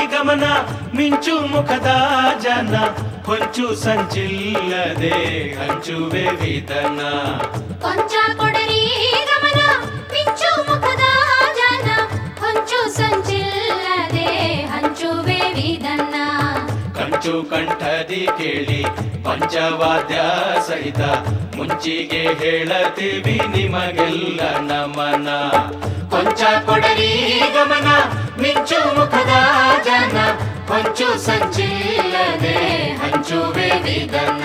ಗಮನ ಮಿಂಚು ಮುಖದ ಜನ ಹೊಂಚು ಸಂಚಿಲ್ಲದೆ ಹಂಚುವೆ ವಿಧನ ಕೊಂಚ ಕೊಡರಿ ಗಮನ ಮಿಂಚು ಮುಖದ ಜನ ಹೊಂಚು ಸಂಚಿಲ್ಲದೆ ಹಂಚುವೆ ವಿಧನ್ನ ಕಂಚು ಕಂಠದಿ ಕೇಳಿ ಪಂಚವಾದ್ಯ ಸಹಿತ ಮುಂಚಿಗೆ ಹೇಳತೀವಿ ನಿಮಗೆಲ್ಲ ನಮನ ಕೊಂಚ ಕೊಡರಿ ಗಮನ ಮಿಂಚು ಮುಖದ ಜನ ಹೊಂಚು ಸಂಚಿಲ್ಲದೆ ಹಂಚುವೆ ವಿಧನ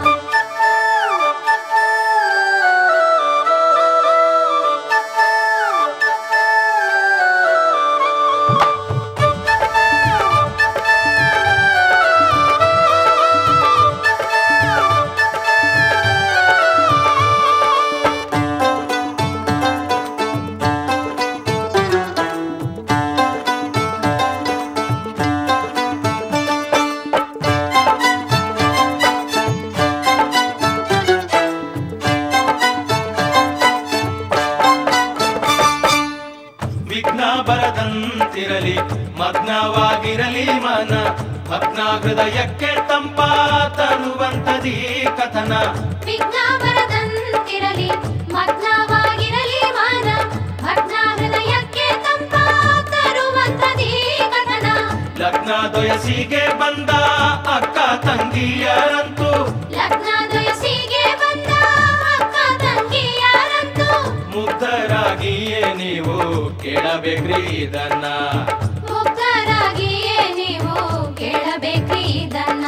ವಿಘ್ನ ಬರದಂತಿರಲಿ ಮಗ್ನವಾಗಿರಲಿ ಮನ ಭಗ್ನ ಹೃದಯಕ್ಕೆ ತಂಪ ತರುವಂತದೀ ಕಥನ ವಿಘ್ನ ಬರದಂತಿರಲಿ ಮಗ್ನವಾಗಿರಲಿ ಮಾನ ಭಗ್ನ ಹೃದಯಕ್ಕೆ ತಂಪ ತರುವಂತದೀ ಕಥನ ಲಗ್ನ ದೊಯಸಿಗೆ ಬಂದ ಅಕ್ಕ ತಂಗಿಯರಂತೂ ಲಗ್ನ ದೊಯಸಿಗೆ ಬಂದ ಅಕ್ಕ ತಂಗಿಯರಂತೂ ಮುಗ್ಧರಾಗಿಯೇ ನೀವು ಕೇಳಬೇಕ್ರಿ ಇದನ್ನ ಮುಗ್ಧರಾಗಿಯೇ ನೀವು ಕೇಳಬೇಕ್ರಿ ಇದನ್ನ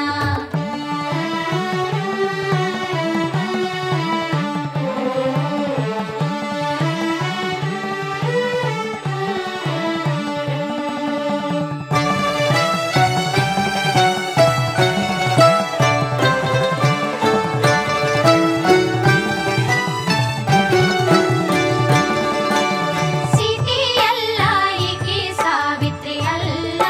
ಸೀತೆಯಲ್ಲ ಈಕೆ ಸಾವಿತ್ರಿ ಅಲ್ಲ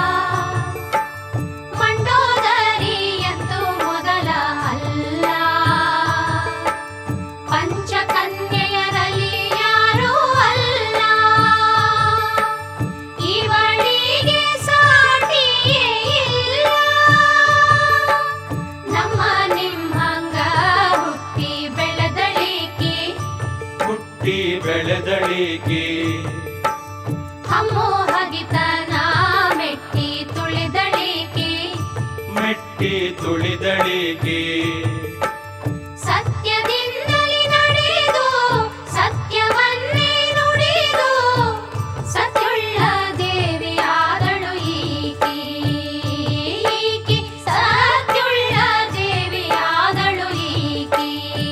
ಮಂಡೋದರಿಯಂತೂ ಮೊದಲ ಅಲ್ಲ ಪಂಚಕನ್ಯೆಯರಲ್ಲಿ ಯಾರೂ ಅಲ್ಲ ಇವಳಿಗೆ ಸಾಟಿಯೇ ಇಲ್ಲ ನಮ್ಮ ನಿಮ್ಮಂಗ ಹುಟ್ಟಿ ಬೆಳೆದಳಿಕೆ ಹುಟ್ಟಿ ಬೆಳೆದಳಿಕೆ ಹಮ್ಮು ಹಗಿತನ ಮೆಟ್ಟಿ ತುಳಿದಳಿಕೆ ಮೆಟ್ಟಿ ತುಳಿದಳಿಕೆ ಸತ್ಯದಿಂದಲೇ ನಡೆದು ಸತ್ಯವನ್ನೇ ನುಡಿದು ಸತ್ಯುಳ್ಳ ದೇವಿಯಾದಳು ಈಕೆ ಈಕೆ ಸತ್ಯುಳ್ಳ ದೇವಿಯಾದಳು ಈಕೆ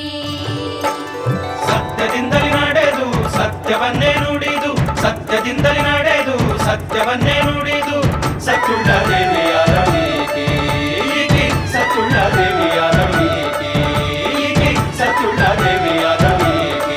ಸತ್ಯದಿಂದಲೇ ನಡೆದು ಸತ್ಯವನ್ನೇ ನುಡಿದು ಸತ್ಯದಿಂದಲೇ ನಡೆದು ಸತ್ಯವನ್ನೇ ನುಡಿದು ಸತ್ಯುಳ್ಳ ದೇವಿಯಾದವೀಕೆ ಈಕೆ ಸತ್ಯುಳ್ಳ ದೇವಿಯಾದವೀಕೆ ಈಕೆ ಸತ್ಯುಳ್ಳ ದೇವಿಯಾದವೀಕೆ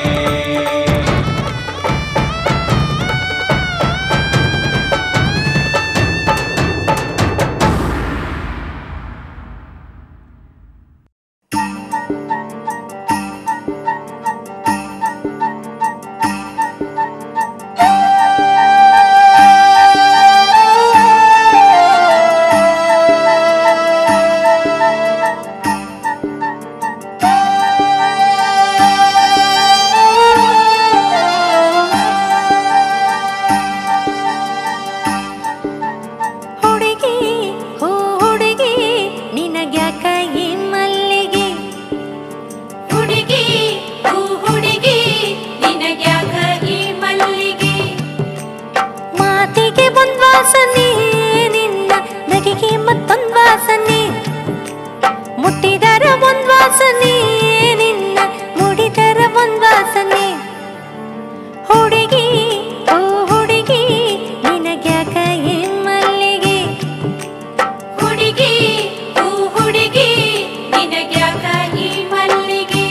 ಹುಡುಗಿ ಹೋ ಹುಡುಗಿ ನಿನಗ್ಯಾಕ ಈ ಮಲ್ಲಿಗೆ ಹುಡುಗಿ ಹೂ ಹುಡುಗಿ ನಿನಗ್ಯಾಕ ಈ ಮಲ್ಲಿಗೆ ಮಾತಿಗೆ ಒಂದ್ ವಾಸನೆ ನಿನ್ನ ನಗೆಗೆ ಮತ್ತೊಂದ್ ವಾಸನೆ ಮುಟ್ಟಿದರ ಒಂದ್ ವಾಸನೆ ನಿನ್ನ ಮುಡಿದರ ಒಂದ್ ವಾಸನೆ ಹುಡುಗಿ ಓ ಹುಡುಗಿ ನಿನಗ್ಯಾಕ ಈ ಮಲ್ಲಿಗೆ ಹುಡುಗಿ ಹೂ ಹುಡುಗಿ ನಿನಗ್ಯಾಕ ಈ ಮಲ್ಲಿಗೆ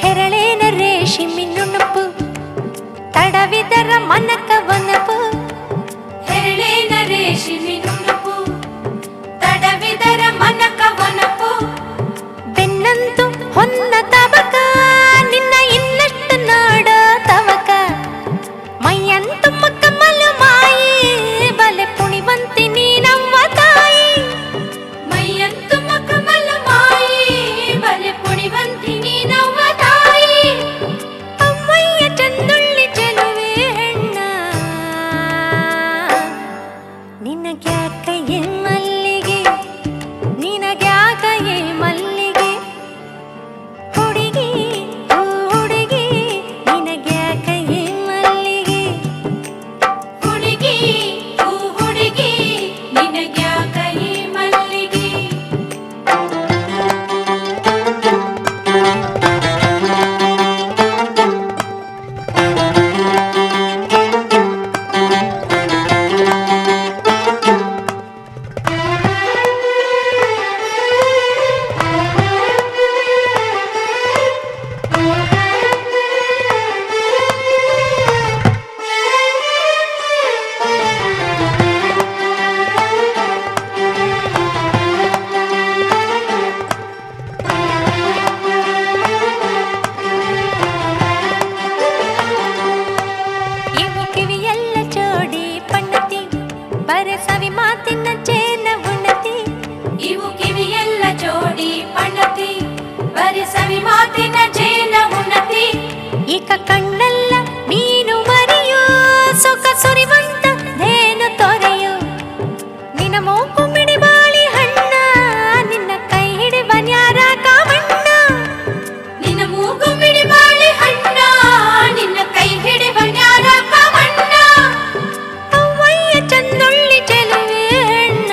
ಹೆರಳೇನ ರೇಷಿಮಿ ನುಣುಪು ತಡವಿದರ ಮನಕ ವನಪು ಹೆರಳೇನ ರೇಷಿಮಿ ನುಣುಪು ತಡವಿದರ ಮನಕ ವನಪು ಬೆನ್ನಂತು ಹೊನ್ನ ತವಕ ನಿನ್ನ ಇನ್ನಷ್ಟು ನಾಡ ತವಕ ಮೈಯಂತು ಮಕ್ಕಮಲು ಮಾಯಿ ಬಲೆ ಪುಣಿವಂತಿ ನೀನವ್ವ ತಾಯಿ ಮೈಯಂತು ಮಕಮಲ ಮಾಯಿ ಬಲೆ ಪುಣಿವಂತಿ ನೀನವ್ವ ತಾಯಿ ಅವ್ವಯ್ಯ ಚಂದುಳ್ಳಿ ಚೆಲುವೆ ಹೆಣ್ಣ ನಿನಗ್ಯಾಕ ಈ ಮಲ್ಲಿಗೆ ನಿನಗ್ಯಾಕ ಈ ಮಲ್ಲಿಗೆ ಹುಡುಗಿ ಓ ಹುಡುಗಿ ನಿನಗ್ಯಾಕ ಈ ಮಲ್ಲಿಗೆ ಹುಡುಗಿ ಹೂ ಹುಡುಗಿ ನಿನಗ್ಯಾಕ ಈ ಮಲ್ಲಿಗೆ ಇವು ಕಿವಿಯೆಲ್ಲ ಜೋಡಿ ಪಣ್ಣತಿ ಬರಸವಿ ಮಾತಿನ ಚೇನ ಉಣ್ಣತಿ ಇವು ಕಿವಿಯೆಲ್ಲ ಜೋಡಿ ಪಣತಿ ಬರಿಸವಿ ಮಾತಿನ ಜೇನ ಉನ್ನತಿ ಈಗ ಕಣ್ಣೆಲ್ಲ ಮೀನು ಮರಿಯೋ ಸೊಕ ಸುರಿವಂತ ಧೇನು ತೊರೆಯೋ ನಿನ್ನ ಮೂಕು ಮಿಡಿಬಾಳಿ ಹಣ್ಣ ನಿನ್ನ ಕೈ ಹಿಡಿಬನ್ಯಾರ ಕಾಮಣ್ಣ ನಿನ್ನ ಮೂಗು ಮಿಡಿಬಾಳಿ ಹಣ್ಣ ನಿನ್ನ ಕೈ ಹಿಡಿಬಣ್ಯಾರ ಕಾಮಣ್ಣ ಅವ್ವಯ್ಯ ಚಂದುಳ್ಳಿ ಚೆಲುವೆ ಹೆಣ್ಣ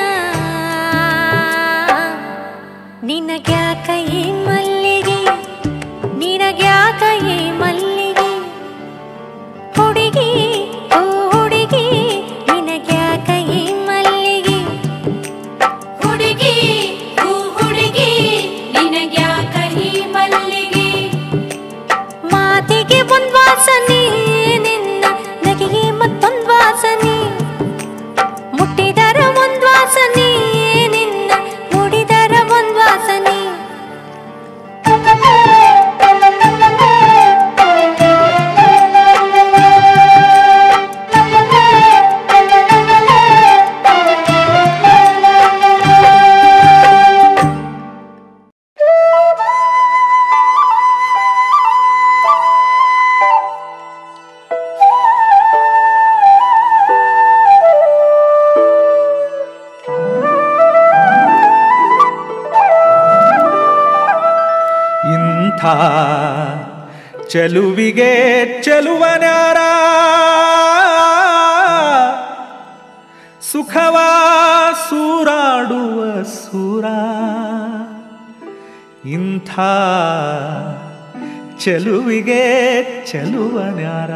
ನಿನಗ್ಯಾಕ ಈ ಮಲ್ಲಿಗೆ ನಿನಗ್ಯಾಕ ಈ ಮಲ್ಲಿಗೆ ಹುಡುಗಿ ಓ ಹುಡುಗಿ ನಿನಗ್ಯಾಕ ಈ ಮಲ್ಲಿಗೆ ಹುಡುಗಿ ಹೂ ಹುಡುಗಿ ನಿನಗ್ಯಾಕ ಈ ಮಲ್ಲಿಗೆ ಮಾತಿಗೆ ಒಂದ್ ವಾಸನೆ ನಿನ್ನ ನಗೆಗೆ ಮತ್ತೊಂದ್ ವಾಸನೆ ಮುಟ್ಟಿದರ ಒಂದ್ ವಾಸನೆ ನಿನ್ನ ಮುಡಿದರ ಒಂದ್ ವಾಸನೆ ಇಂಥ ಚೆಲುವಿಗೆ ಚೆಲುವನ್ಯಾರ ಸುಖವ ಸೂರಾಡುವ ಸೂರ ಇಂಥ ಚೆಲುವಿಗೆ ಚೆಲುವನ್ಯಾರ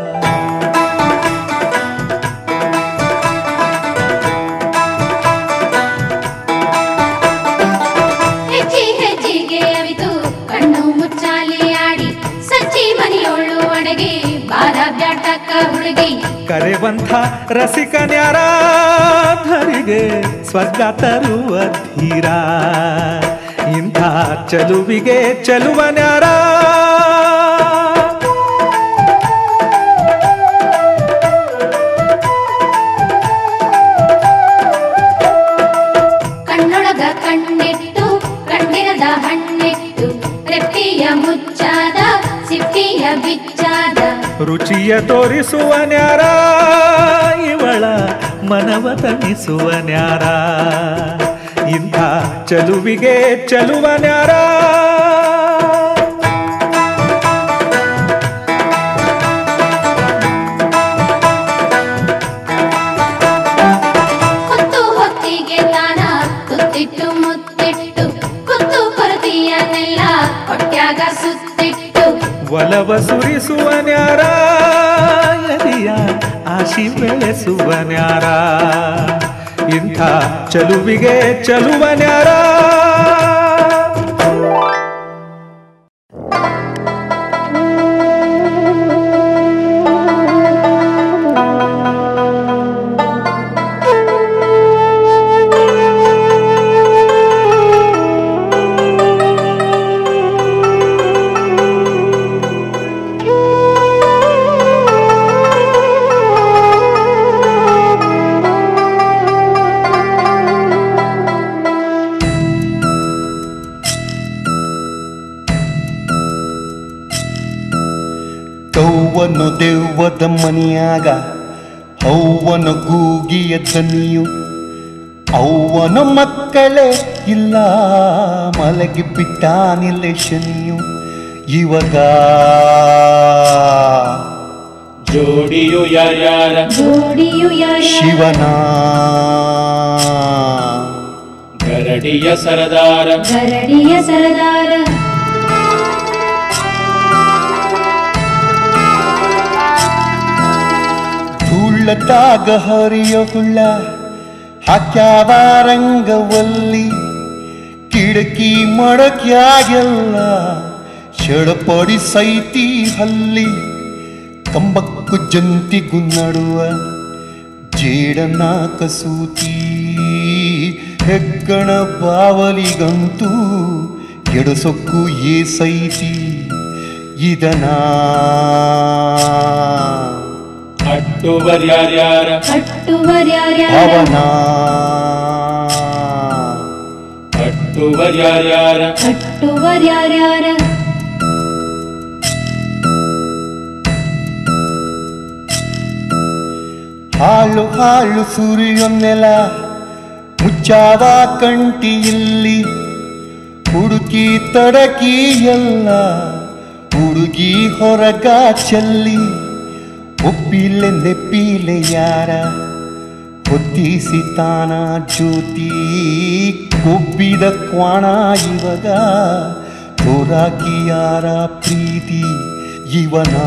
ಹೆಜ್ಜೆ ಹೆಜ್ಜೆಗೆ ಅವಿತು ಕಣ್ಣು ಮುಚ್ಚಾಲಿ ಆಡಿ ಸಚ್ಚಿ ಮನೆಯೊಳ್ಳು ಅಡಗಿ ಬಾರ ಬ್ಯಾಟಕ್ಕ ಹುಡುಗಿ ಕರೆವಂಥ ರಸಿಕನ್ಯಾರ ಧರಿಗೆ ಸ್ವರ್ಗ ತರುವ ಧೀರ ಇಂಥ ಚಲುವಿಗೆ ಚಲುವನ್ಯಾರ ಕಣ್ಣೊಳಗ ಕಣ್ಣಿಟ್ಟು ಕಣ್ಣಿರದ ಹಣ್ಣಿಟ್ಟು ರೆಪ್ಪಿಯ ಮುಚ್ಚಾದ ಸಿಪ್ಪಿಯ ಬಿಚ್ಚಾದ ರುಚಿಯ ತೋರಿಸುವನ್ಯಾರ ಇವಳ ಮನವ ತಣಿಸುವನ್ಯಾರ ಇಂಥ ಚಲುವಿಗೆ ಚಲುವನ್ಯಾರ ಹೊತ್ತು ಹೊತ್ತಿಗೆ ತಾನ ತುತ್ತಿಟ್ಟು ಮುತ್ತಿಟ್ಟು ಕುತ್ತು ಕೊರತಿಯನ್ನೆಲ್ಲ ಹೊಟ್ಯಾಗ ಸುತ್ತಿಟ್ಟು ಒಲವ ಸುರಿಸುವನ್ಯಾರ ಎದೆಯ ಆಶಿ ಬೆಳೆಸುವನ್ಯಾರ ಇಂಥ ಚಲುವಿಗೆ ಚಲುವನ್ಯಾರ ಯೌವನ ದೆವ್ವದ ಮನಿಯಾಗ ಹೌವನ ಗೂಗಿಯ ದನಿಯು ಅವ್ವನ ಮಕ್ಕಳೇ ಇಲ್ಲ ಮಲಗಿ ಬಿಟ್ಟಾನಿಲ್ಲ ಶನಿಯು ಇವಾಗ ಜೋಡಿಯು ಯಾರ್ಯಾರ ಜೋಡಿಯು ಯಾರ್ಯಾರ ಶಿವನ ಗರಡಿಯ ಸರದಾರ ಗರಡಿಯ ಸರದಾರ ಧೂಳದಾಗ ಹರಿಯೋ ಹುಳ್ಳ ಹಾಕ್ಯಾವ ರಂಗವಲ್ಲಿ ಕಿಡಕಿ ಮಡಕ್ಯಾಗೆಲ್ಲ ಶಡಪಡಿ ಸೈತಿ ಹಲ್ಲಿ ಕಂಬಕ್ಕು ಜಂತಿಗೂ ನಡುವ ಜೇಡನ ಕಸೂತಿ ಹೆಗ್ಗಣ ಬಾವಲಿಗಂತೂ ಎಡಸೊಕ್ಕು ಏಸೈತಿ ಇದನಾ ಅಟ್ಟುವರ್ಯಾರ್ಯಾರ ಕಟ್ಟುವರ್ಯಾರ್ಯಾರ ಅವನ ಅಟ್ಟುವರ್ಯಾರ್ಯಾರ ಕಟ್ಟುವರ್ಯಾರ್ಯಾರ ಹಾಳು ಹಾಳು ಸುರಿಯೊನ್ನೆಲ ಮುಚ್ಚಾವ ಕಂಟಿಯಲ್ಲಿ ಹುಡುಕಿ ತಡಕಿ ಎಲ್ಲ ಹುಡುಗಿ ಹೊರಗ ಚೆಲ್ಲಿ ಒಪ್ಪಿಲೆ ನೆಪ್ಪಿಲೆ ಯಾರ ಹೊತ್ತಿಸಿ ತಾನ ಜ್ಯೋತಿ ಕೊಬ್ಬಿದ ಕ್ವಾಣ ಇವಾಗ ತೋರಾಕಿ ಯಾರ ಪ್ರೀತಿ ಇವನ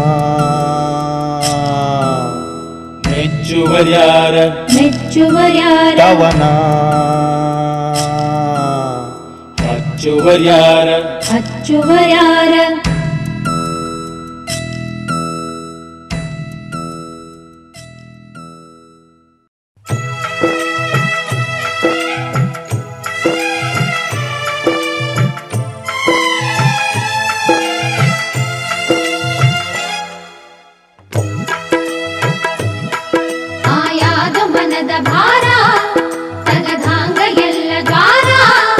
ಮೆಚ್ಚುವರ್ಯಾರ ಮೆಚ್ಚುವರ್ಯಾರ ಕವನ ಹಚ್ಚುವರ್ಯಾರ ಹಚ್ಚುವರ್ಯಾರ ಆಯಾದ ಮನದ ಭಾರ ತಗದಾಂಗ ಎಲ್ಲ ದ್ವಾರ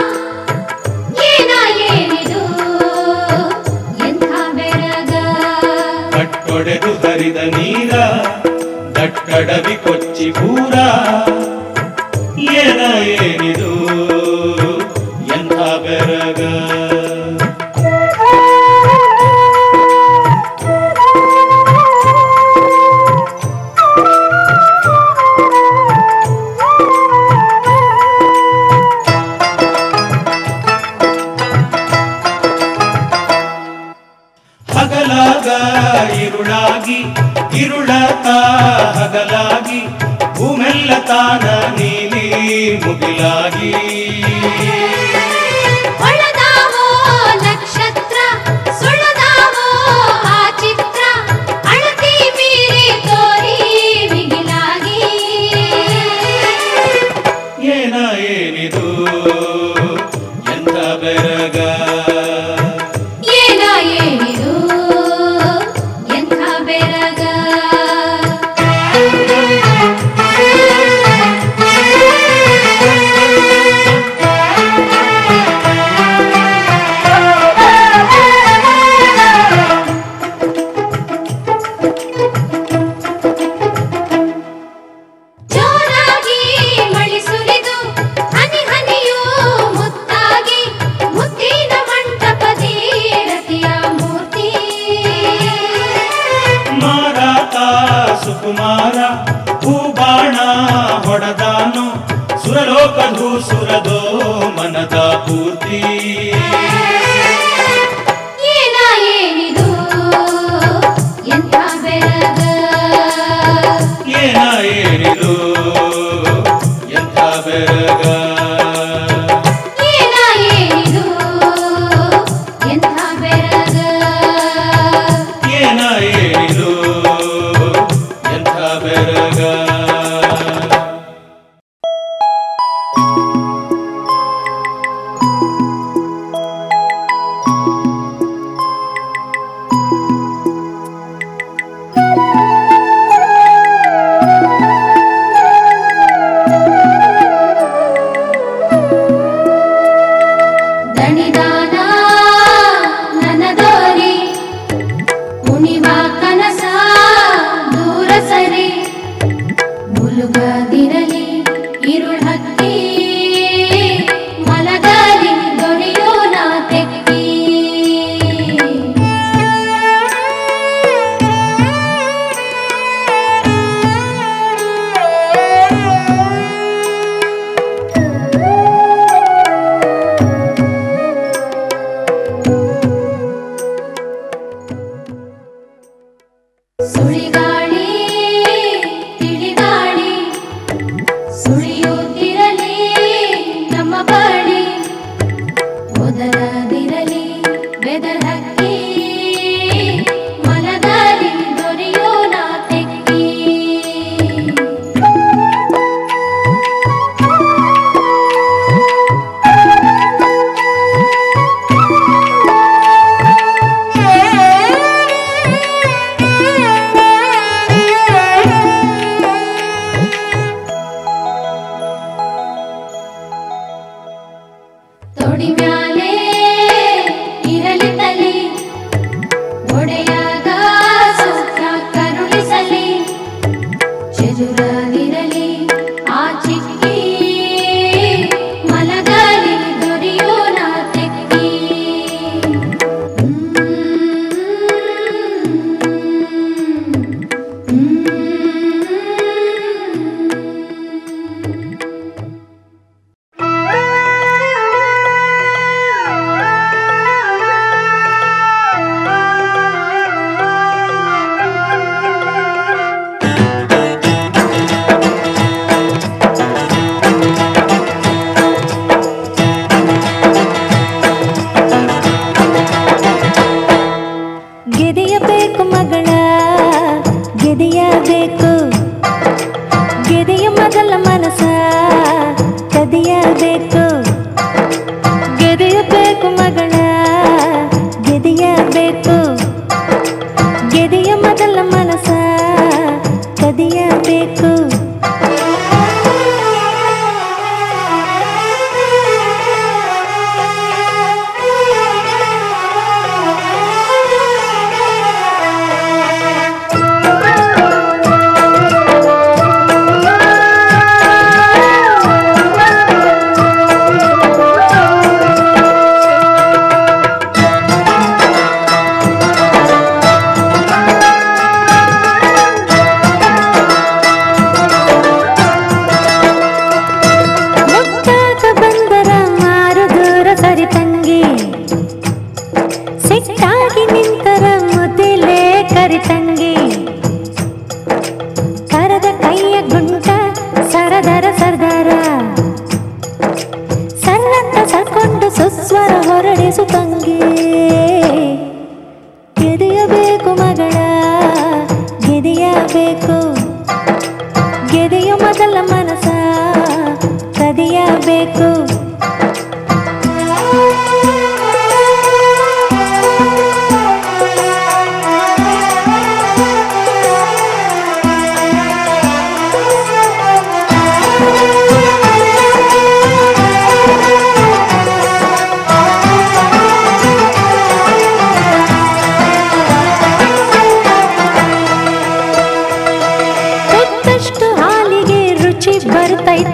ಏನ ಏನಿದು ಎಂಥ ಬೆರಗ ಕಟ್ಟೊಡೆದು ಹರಿದ ನೀರ ದಟ್ಟಡವಿ ಕೊಚ್ಚಿ ಪೂರ ಏನ ಏನಿದು ಎಂಥ ಬೆರಗ ಹಗಲಾಗ ಇರುಳಾಗಿ ಇರುಳತ ಹಗಲಾಗಿ ಭೂಮೆಲ್ಲ ತಾನ ನೀಲಿ ಮುಗಿಲಾಗಿ ಹೊಳದಾವೋ ನಕ್ಷತ್ರ ಸುಳದಾವೋ ಆ ಚಿತ್ರ ಅಳತಿ ಮೀರಿ ತೋರಿ ಮಿಗಿಲಾಗಿ ಏನ ಏನಿದು ಎಂಥ ಬೆರಗ ಏನ ಏನಿದು ಎಂಥ ಬೆರಗ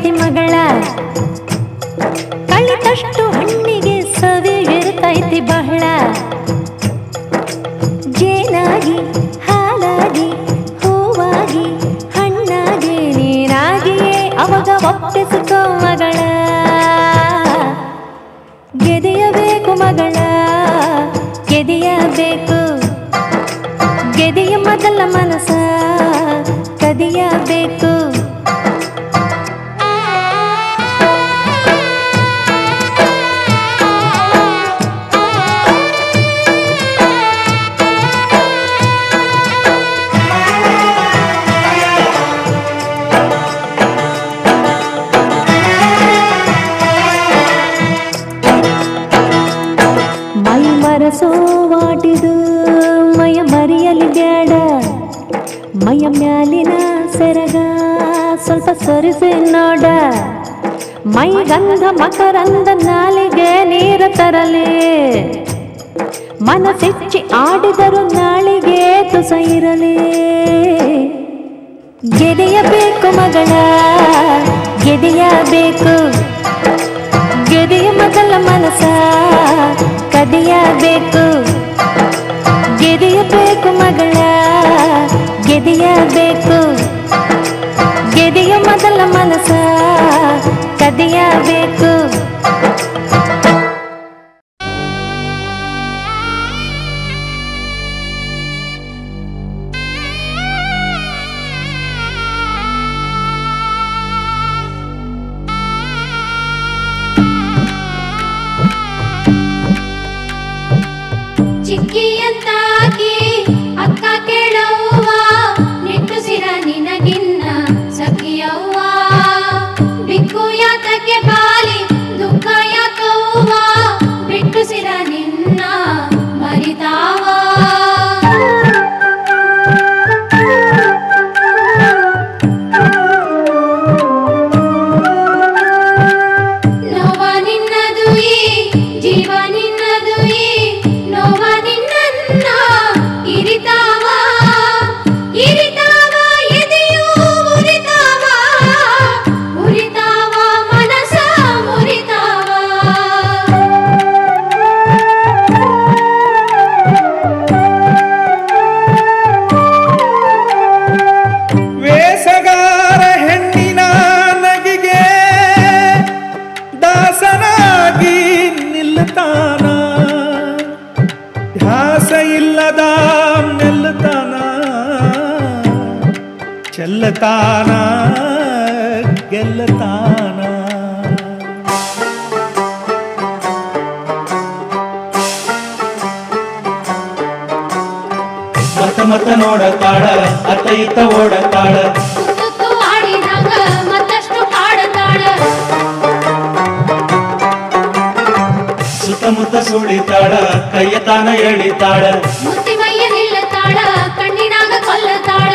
ಇರ್ತೈತಿ ಮಗಳ ಕಳಿತಷ್ಟು ಹಣ್ಣಿಗೆ ಸವಿ ಇರ್ತೈತಿ ಬಹಳ ಜೇನಾಗಿ ಹಾಲಾಗಿ ಹೂವಾಗಿ ಹಣ್ಣಾಗಿ ನೀನಾಗಿಯೇ ಅವಾಗ ಒಪ್ಪಿಸಿಕೋ ಮಗಳ ಗೆದೆಯಬೇಕು ಮಗಳ ಗೆದೆಯಬೇಕು ಗೆದೆಯ ಮೊದಲ ಮನಸ ಕದಿಯಬೇಕು ಮೈ ಮರಸೋವಾಟಿದು ಮಯ ಮರಿಯಲಿ ಬ್ಯಾಡ ಮೈಯ ಮ್ಯಾಲಿನ ಸೆರಗ ಸ್ವಲ್ಪ ಸರಿಸಿ ನೋಡ ಮೈ ಗಂಧ ಮಕರಂದ ನಾಲಿಗೆ ನೀರ ತರಲಿ ಮನಸ್ಸಿಚ್ಚಿ ಆಡಿದರು ನಾಳಿಗೆ ತುಸ ಇರಲಿ ಗೆದೆಯಬೇಕು ಮಗಳ ಗೆದೆಯಬೇಕು ಗೆದೆಯ ಮೊದಲ ಮನಸ ಕದಿಯಬೇಕು ಗೆದೆಯಬೇಕು ಮಗಳ ಗೆದೆಯಬೇಕು ಗೆದೆಯ ಮೊದಲ ಮನಸ ಕದಿಯಬೇಕು ಚಿಕ್ಕಿಯಂತಾಗಿ ಅಕ್ಕ ಕೇಳವ್ವ ನಿಟ್ಟುಸಿರ ನಿನಗಿನ್ನ ಸಖಿಯವ್ವ ಬಿಕ್ಕು ಯಾತಕ್ಕೆ ಬಾಲಿ ದುಃಖ ಯಾಕವ್ವ ಬಿಟ್ಟುಸಿರ ನಿನ್ನ ಮರಿತಾವ ನೋವ ನಿನ್ನದು ಈ ಜೀವ ನಿನ್ನದು ಈ ನೋವ ನಿನ್ನನ್ನ ಇರಿತಾವ ಇರಿತಾವ ಎದೆಯೂ ಉರಿತಾವ ಉರಿತಾವ ಮನಸ ಮುರಿತಾವ ವೇಷಗಾರ ಹೆಣ್ಣಿನ ನಗಿಗೆ ದಾಸನಾಗಿ ನಿಲ್ಲತಾನ ಧ್ಯಾಸ ಇಲ್ಲದ ನಿಲ್ಲತಾನ ಚೆಲ್ಲತಾನ ಗೆಲ್ಲತಾನ ಮತ್ತ ಮತ್ತ ನೋಡತಾಳ ಅತ್ತ ಇತ್ತ ಓಡತಾಳ ತುತ್ತು ಆಡಿದಾಗ ಮತ್ತಷ್ಟು ಕಾಡತಾಳ ಸುತ್ತಮುತ್ತ ಸುಳಿತಾಳ ಕೈಯ ತಾನ ಎಳಿತಾಳ ಮುತ್ತಿ ಮೈಯ ನಿಲ್ಲತಾಳ ಕಣ್ಣಿನಾಗ ಕೊಲ್ಲತಾಳ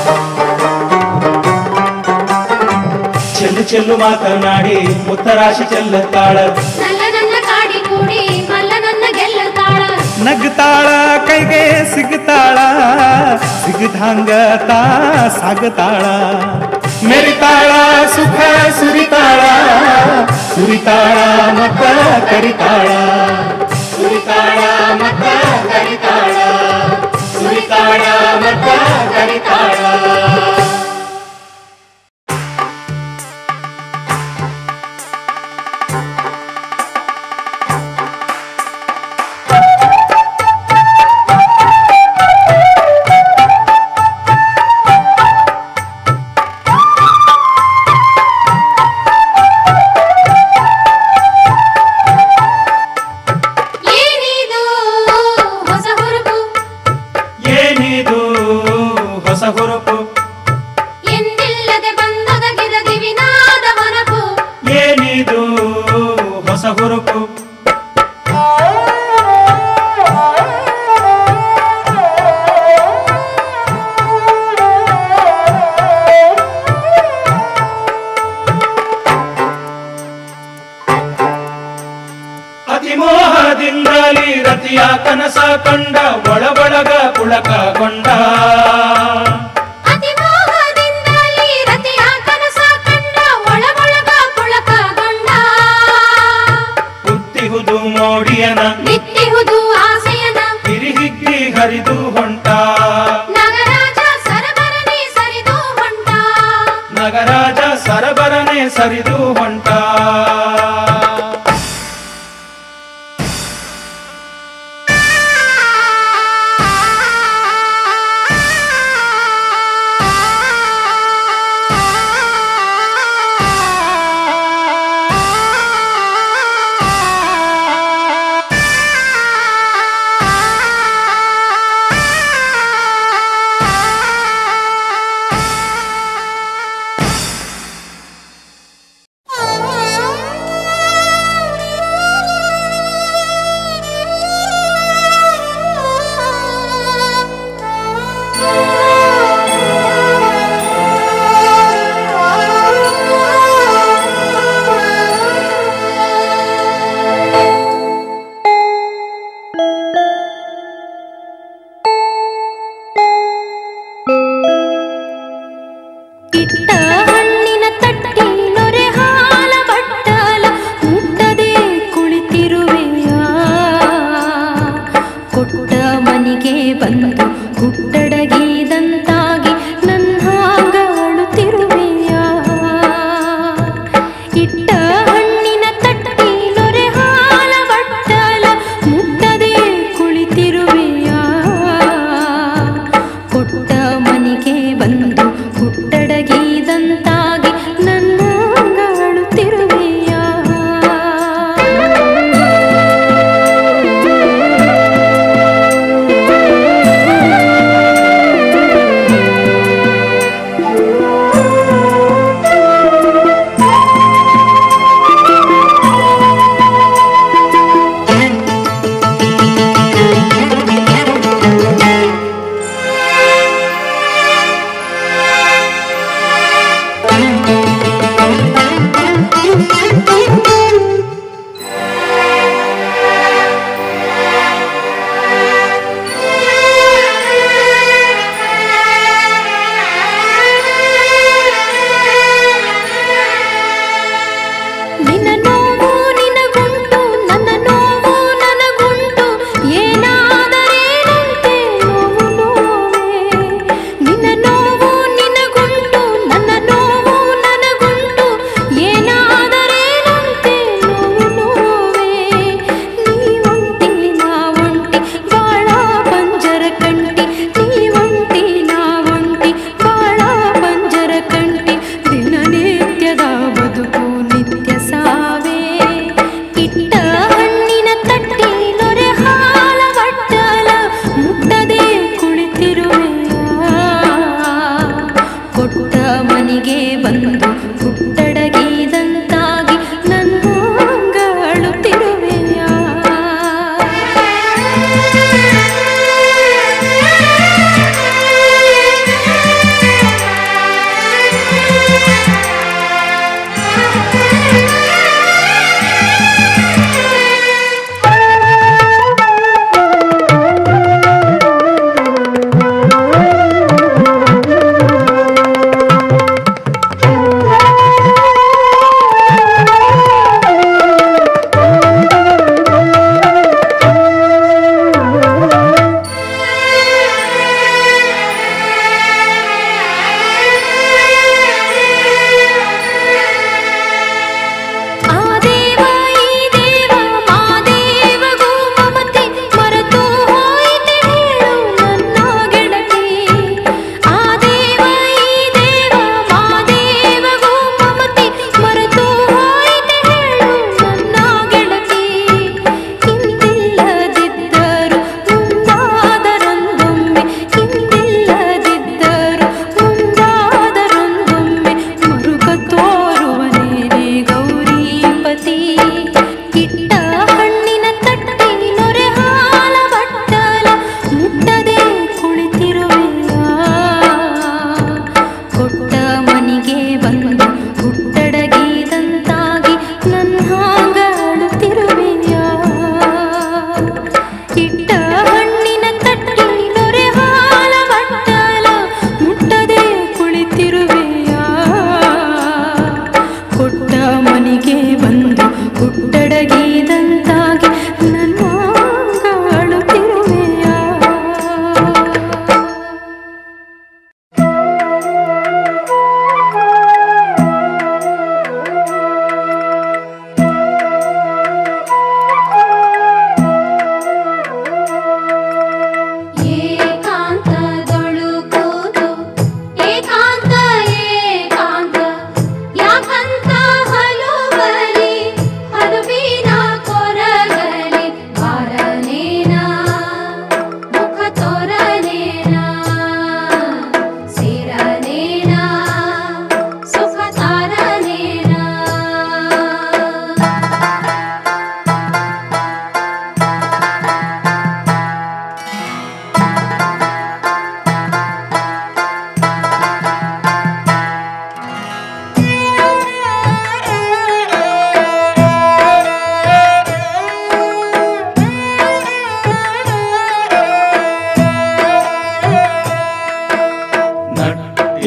ಚೆಲ್ಲು ಚೆಲ್ಲು ಮಾತನಾಡಿ ಮುತ್ತರಾಶಿ ಚೆಲ್ಲತಾಳ ನಲ್ಲ ನನ್ನ ಕಾಡಿ ಕೂಡಿ ಮಲ್ಲ ನನ್ನ ಗೆಲ್ಲತಾಳ ನಗ್ತಾಳ ಕೈಗೆ ಸಿಗ್ತಾಳ ಸಿಗದಂಗ ತಾ ಸಾಗತಾಳ ಮೆರಿತಾಳ ಸುಖ ಸುರಿತಾಳ ಸುರಿತಾಳ ಮತ್ತ ಕರಿತಾಳ ಸುರಿತಾಳ ಮತ್ತ ಕರಿತಾಳ ಸುರಿತಾಳ ಮತ್ತ ಕರಿತಾಳ ಏನಿದು ಹೊಸ ಹುರುಪು ಏನಿದು ಹೊಸ ಹುರುಪು ಎಂದಿಲ್ಲದೆ ಬಂದೊದಗಿದ ದಿವಿನಾದ ಮನಪು ಏನಿದು ಹೊಸ ಹುರುಪು ಅತಿಮೋಹದಿಂದಲೇ ರತಿಯ ಕನಸ ಕಂಡ ಒಳಗೊಳಗ ಪುಳಕಗೊಂಡ ಅತಿ ಮೋಹದಿಂದಲೇ ರತಿಯ ಕನಸ ಕಂಡ ಒಳಗೊಳಗ ಸರಿದು ಹೊಂಟ ನಗರಾಜ ಸರಬರನೆ ಸರಿದು ಹೊಂಟ ನಗರಾಜ ಸರಬರನೆ ಸರಿದು ಹೊಂಟ ಇಟ್ಟ ಹಣ್ಣಿನ ತಟ್ಟಿ ನೊರೆ ಹಾಲ ಬಟ್ಟಲ ಮುಟ್ಟದೆ ಕುಳಿತಿರುವೆಯ ಕೊಟ್ಟ ಮನಿಗೆ ಬಂದು ಹುಟ್ಟಡಗಿದಂತಾಗಿ ನನ್ನ ಅಳುತ್ತಿರುವೆಯ ಇಟ್ಟ ಹಣ್ಣಿನ ತಟ್ಟಿ ನೊರೆ ಹಾಲ ಬಟ್ಟಲ ಮುಟ್ಟದೆ ಕುಳಿತಿರುವೆಯ ಕೊಟ್ಟ ಮನಿಗೆ ಬಂದು ಹುಟ್ಟಡಗಿದಂತಾಗಿ ನನ್ನ ಅಳುತ್ತಿರುವೆಯ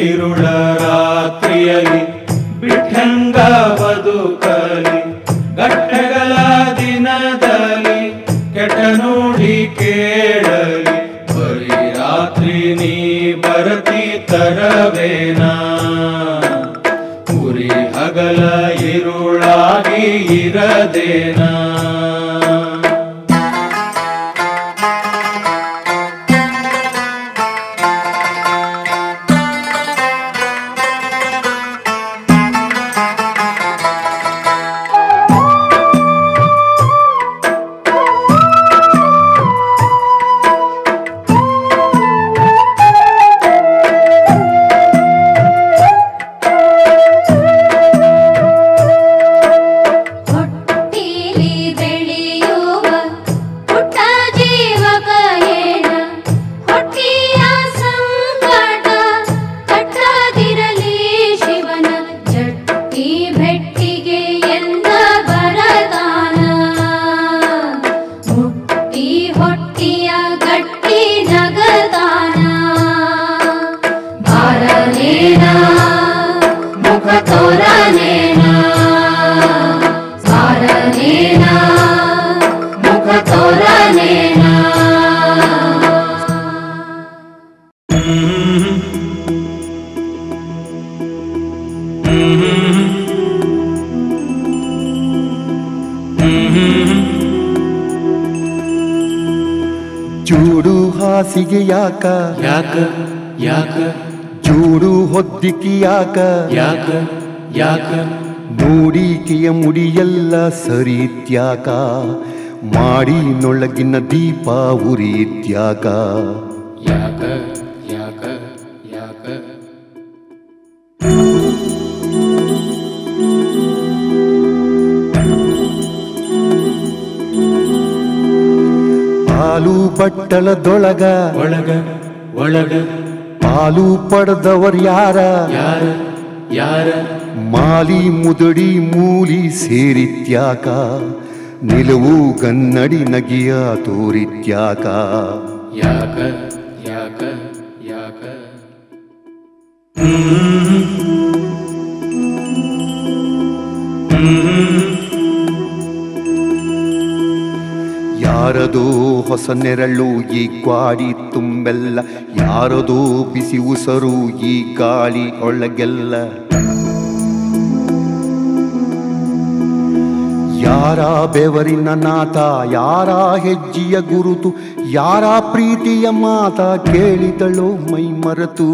ഇരുള ರಾತ್ರಿಯಲಿ ಬಿಟ್ಟಂಗ ಬದುಕಲಿ ಗಟ್ಟಗಳ ದಿನದಲ್ಲಿ ಕೆಟ್ಟ ನುಡಿ ಕೇಳಲಿ ಬರೀ ರಾತ್ರಿ ನೀ ಬರತಿ ತರವೇನಾ ಉರಿ ಹಗಲ ಇರುಳಾಗಿ ಇರದೇನಾ ಹೊಟ್ಟಿಲಿ ಬೆಳೆಯುವ ಪುಟ್ಟ ಜೀವಕ ಏನ ಹೊಟ್ಟಿಯ ಸಂಕಟ ಕಟ್ಟದಿರಲಿ ಶಿವನ ಜಟ್ಟಿ ಭೆಟ್ಟಿಗೆ ಎಂದ ಬರದಾನ ಮುಟ್ಟಿ ಹೊಟ್ಟಿಯ ಗಟ್ಟಿ ನಗದಾನ ಬಾರನೇನ ಮುಖ ತೋರನೇನ ಸಾರನೇನ ಮುಖ ತೋರನೇನ ಚೂಡು ಹಾಸಿಗೆ ಯಾಕ ಯಾಕ ಯಾಕ ಚೂಡು ಹೊದ್ದಿಕ್ಕಿ ಯಾಕ ಯಾಕ ಯಾಕ ನೋಡಿಕೆಯ ಮುಡಿಯೆಲ್ಲ ಸರಿತ್ಯಾಕ ಮಾಡಿ ನೊಳಗಿನ ದೀಪ ಉರಿತ್ಯಾಕ ಯಾಕ ಯಾಕ ಯಾಕ ಹಾಲು ಬಟ್ಟಲದೊಳಗ ಒಳಗ ಒಳಗ ಹಾಲು ಪಡೆದವರ್ ಯಾರ ಯಾರ ಯಾರ ಮಾಲಿ ಮುದಡಿ ಮೂಲಿ ಸೇರಿತ್ಯಾಕ ನಿಲುವು ಗನ್ನಡಿ ನಗಿಯ ತೋರಿತ್ಯಾಕ ಯಾಕ ಯಾಕ ಯಾಕ ಯಾರದೋ ಹೊಸ ನೆರಳು ಈ ಗ್ವಾಡಿ ತುಂಬೆಲ್ಲ ಯಾರದೋ ಬಿಸಿ ಉಸರು ಈ ಗಾಳಿ ಒಳಗೆಲ್ಲ ಯಾರ ಬೆವರಿನ ನಾಥ ಯಾರ ಹೆಜ್ಜೆಯ ಗುರುತು ಯಾರ ಪ್ರೀತಿಯ ಮಾತ ಕೇಳಿದಳೋ ಮೈ ಮರೆತು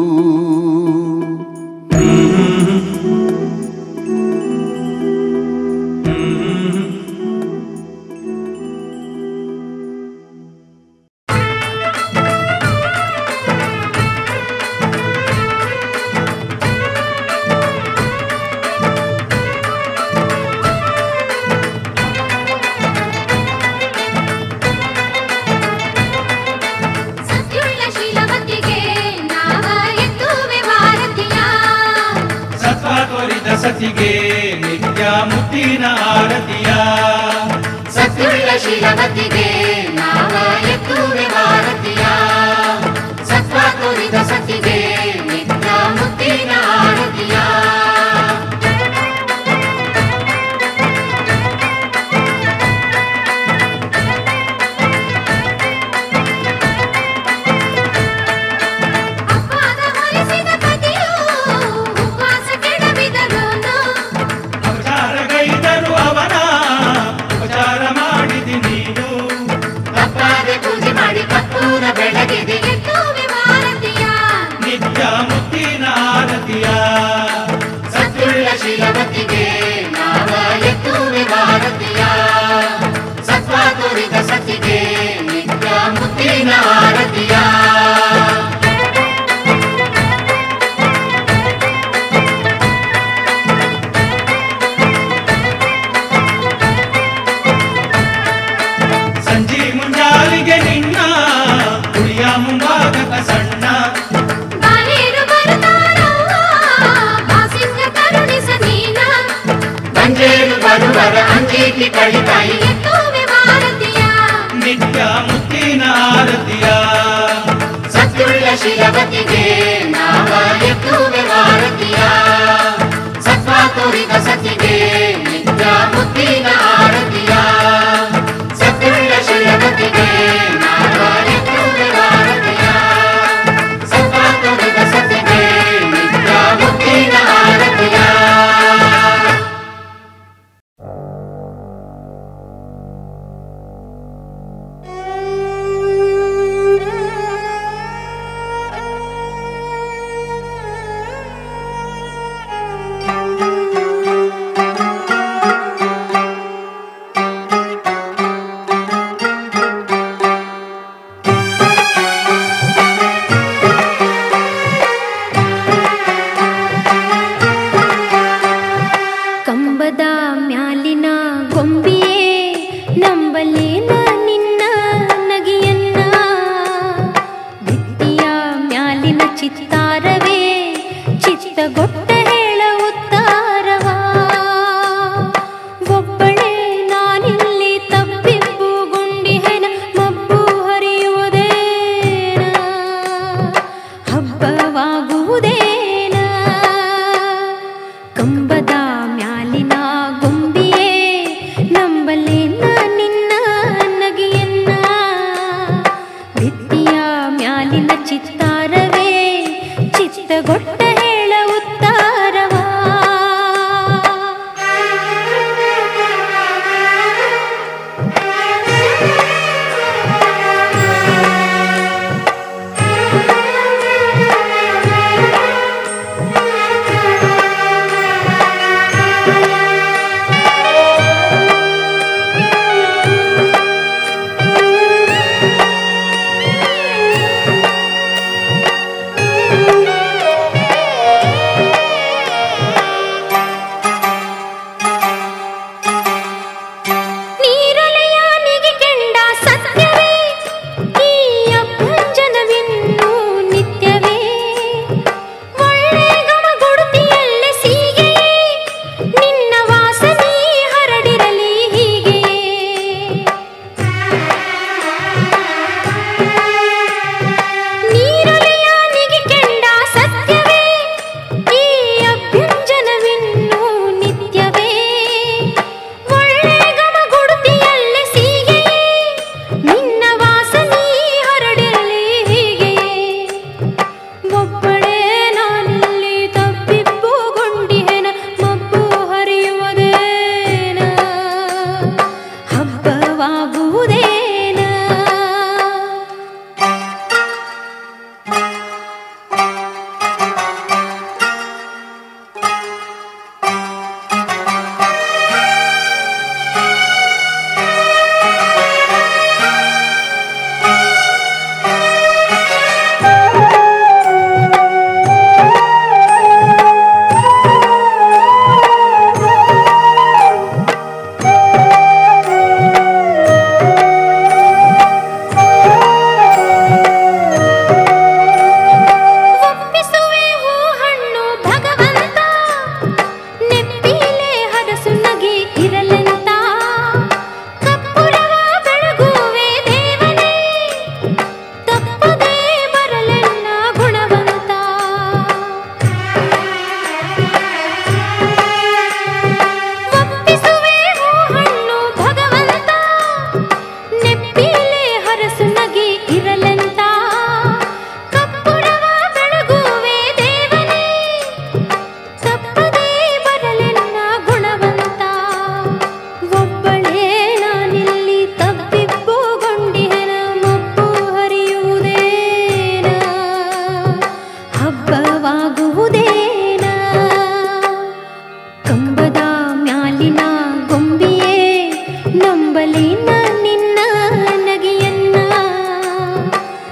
ಸತ್ಯುಳ್ಳ ಶೀಲವತಿಗೆ ನಾವ ಎತ್ತುವೆ ಭಾರತೀಯ ಸತ್ವ ತೋರಿದ ಸತಿಗೆ ನಿತ್ಯ ಮುತ್ತಿನ ಆರತಿಯ ಸತ್ಯುಳ್ಳ ಶೀಲವತಿಗೆ ನಾವ ಎತ್ತುವೆ ಭಾರತೀಯ ಸತ್ವ ತೋರಿದ ಸತಿಗೆ ನಿತ್ಯ ಮುತ್ತಿನ ಆರತಿಯ ಅಪ್ಪಾದ ಹೊರಿಸಿದ ಪತಿಯು ಉಪವಾಸ ಕೆಡವಿದರೋನು ಅವತಾರಗೈದರು ಅವನ ಉಪಚಾರ ಮಾಡಿದಿ ನೀನು ತಪ್ಪಾದೆ ಪೂಜೆ ಮಾಡಿ ಕಪ್ಪೂರ ಬೆಳಗಿದೆ ಎತ್ತುವೆ ಭಾರತೀಯ ನಿತ್ಯ ಮುತ್ತಿನ ಆರತಿಯ ಸತ್ಯುಳ್ಳ ಶೀಲವತಿಗೆ ನಾವ ಎತ್ತುವೆ ಭಾರತೀಯ ಸತ್ವ ತೋರಿದ ಸತಿಗೆ ನಿತ್ಯ ಮುತ್ತಿನ ಆರತಿಯ ಸಂಜಿ ಮುಂಜಾಲಿಗೆ ನಿನ್ನ ಕುಡಿಯ ಮುಂಭಾಗಕ ಸಣ್ಣ ಬಾಲೇರು ಬರುತ್ತಾರವ್ವ, ಬಾಸಿಂಗ ಕರುಣಿಸ ನೀನ. ಬಂಜೇರು ಬರುವರ ಅಂಜೀಟಿ ಕಳಿತಾಯಿ ಎತ್ತುವೆ ಭಾರತೀಯ ನಿತ್ಯ ಮುತ್ತಿನ ಆರತಿಯ ಸತ್ಯುಳ್ಳ ಶಿಲವತಿಗೆ ನಾವ ಎತ್ತು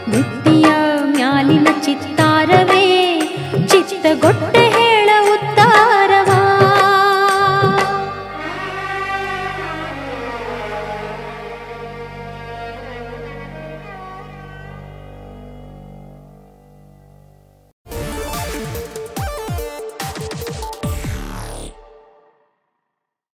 ಬಿಟ್ಟ